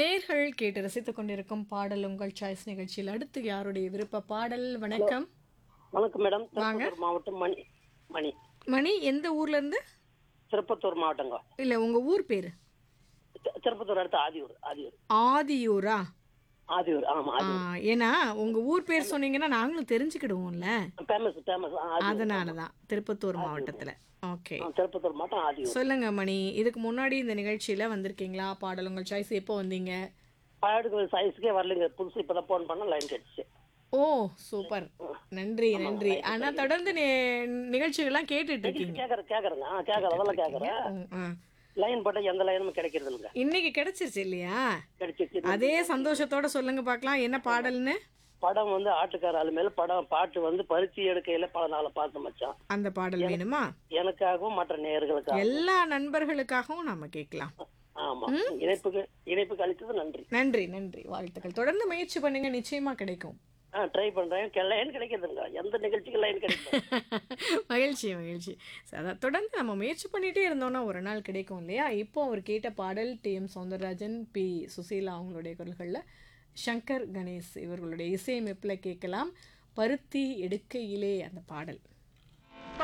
நேர்கள் கேட்டு ரசித்துக் கொண்டிருக்கும் பாடல் உங்கள் சாய்ஸ் நிகழ்ச்சியில் அடுத்து யாருடைய விருப்ப பாடல் வணக்கம் வணக்கம் மேடம் திருப்பத்தூர் மாவட்டம் மணி மணி மணி எந்த ஊர்ல இருந்து திருப்பத்தூர் மாவட்டங்க இல்ல உங்க ஊர் பேரு தி- திருப்பத்தூர் அடுத்து ஆதியூர் ஆதியூர் ஆதியூரா ஆதியூர் ஆமா ஆ, ஏன்னா உங்க ஊர் பேர் சொன்னீங்கன்னா நாங்களும் தெரிஞ்சுக்கிடுவோம்ல ஃபேமஸ் ஃபேமஸ் அதனால தான் திருப்பத்தூர் மாவட்டத்துல ஓகே திருப்பத்தூர் மாவட்டம் ஆதியூர் சொல்லுங்க மணி இதுக்கு முன்னாடி இந்த நிகழ்ச்சியில வந்திருக்கீங்களா பாடல் உங்கள் சாய்ஸ் எப்போ வந்தீங்க பாடுக்கு சைஸ்க்கே வரலைங்க புதுசு இப்பதான் ஃபோன் பண்ண லைன் கிடைச்சு ஓ சூப்பர் நன்றி நன்றி ஆனா தொடர்ந்து நி- நிகழ்ச்சிகள்லாம் கேட்டுட்டு இருக்கீங்க கேக்குறேன் கேக்குறேங்க ஆ கேக்குறேன் அதெல்லாம் கேக்குறேன் ம், ஆ. லைன் போட்டா எந்த லைனும் கிடைக்கிறது இல்லைங்க இன்னைக்கு கிடைச்சிருச்சு இல்லையா கிடைச்சிச்சு அதே சந்தோஷத்தோட சொல்லுங்க பார்க்கலாம் என்ன பாடல்னு படம் வந்து ஆட்டுக்கார ஆளு மேல படம் பாட்டு வந்து பருத்தி எடுக்கையில பல நாளை பார்த்து மச்சான் அந்த பாடல் வேணுமா எனக்காகவும் மற்ற நேயர்களுக்காகவும் எல்லா நண்பர்களுக்காகவும் நாம கேட்கலாம் ஆமா இணைப்புக்கு இணைப்புக்கு அளித்தது நன்றி நன்றி நன்றி வாழ்த்துக்கள் தொடர்ந்து முயற்சி பண்ணுங்க நிச்சயமா கிடைக்கும் ஆ ட்ரை பண்றேன் லைன் கிடைக்குதுங்க எந்த நிகழ்ச்சிக்கு லைன் கிடைக்கும் மகிழ்ச்சி மகிழ்ச்சி சரி, அதான் தொடர்ந்து நம்ம முயற்சி பண்ணிட்டே இருந்தோம்னா ஒரு நாள் கிடைக்கும் இல்லையா இப்போ அவர் கேட்ட பாடல் T M Soundararajan P Susheela அவங்களுடைய குரல்களில் சங்கர் கணேஷ் இவர்களுடைய இசையமைப்பில் கேட்கலாம் பருத்தி எடுக்கையிலே அந்த பாடல்